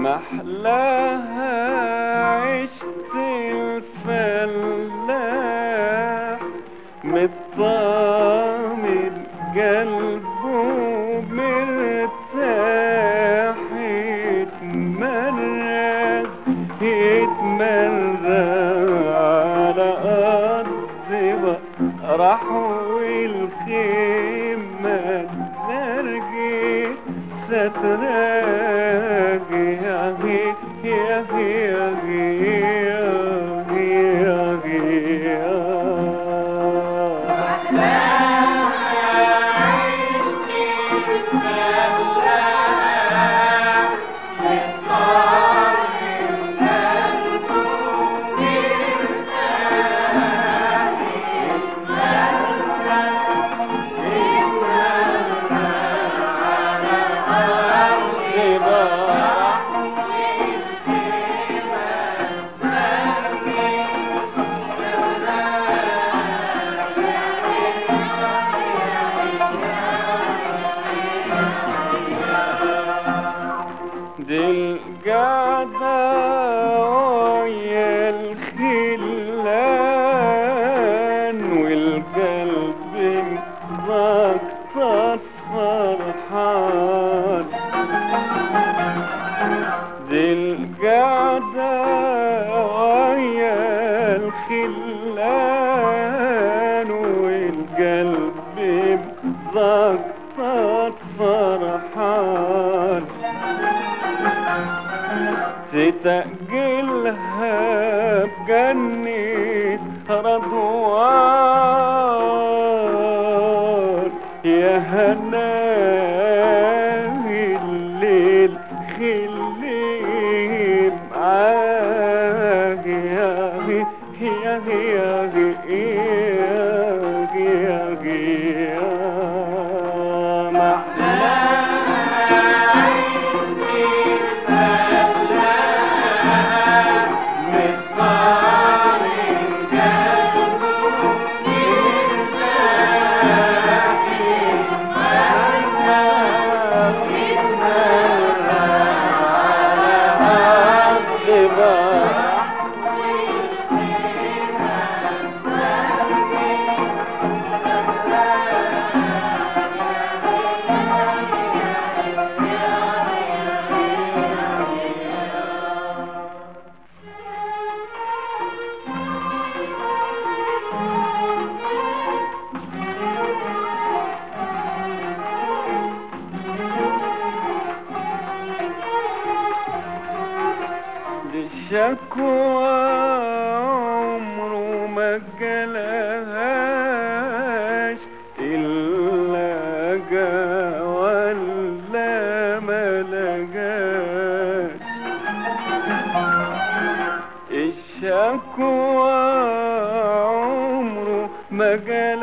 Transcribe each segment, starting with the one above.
محلاها عشت الفلاح مطمن قلبه مرتاح يتمرد يتمرد على أرض راح والخيمة ترقي ستراقي يا هي يا هي يا هي يا هي يا هي دي القعدة ويا الخلان والقلب مقصد فرحان دي القعدة ويا الخلان والقلب مقصد فرحان تتقلها بجنة رضوان يا هناوي الليل خلي معاك يا هي يا هي يا هي يا الشكوى عمره ما جالهاش إلا جا ولا ما لقاش الشكوى عمره ما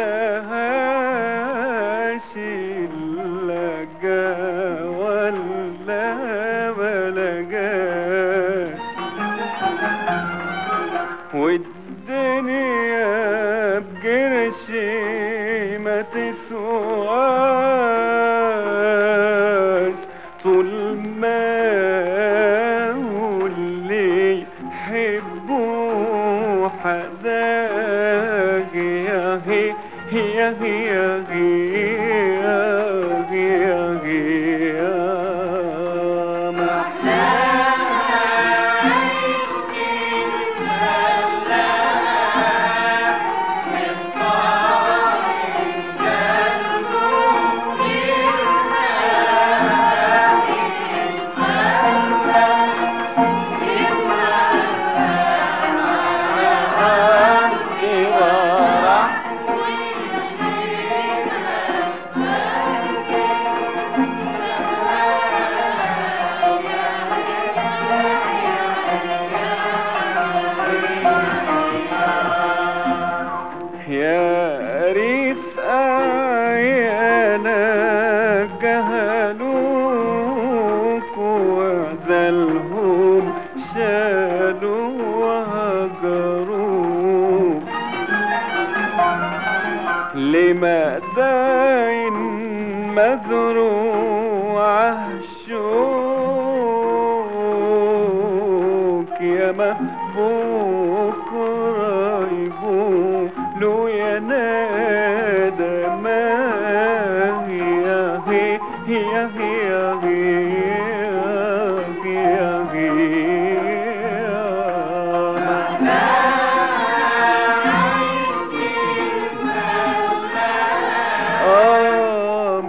جالهاش إلا جا ولا ما لقاش والدنيا بقرشي ما تسواش طول ما هو اللي يحبه حداك يا هي يا هي يا هي يا هي يا يا ريت عيانا جهلوك وذلهم شالوا وهجروك لما داين مزروع الشوق بكرة يقولوا يا نادى ما هي هي هي هي هي هي آه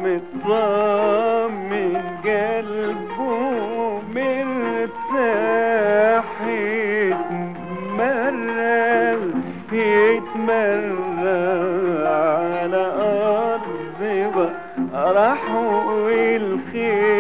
مطمن قلبه مرتاح يتمرل يتمرل على أرض راح والخير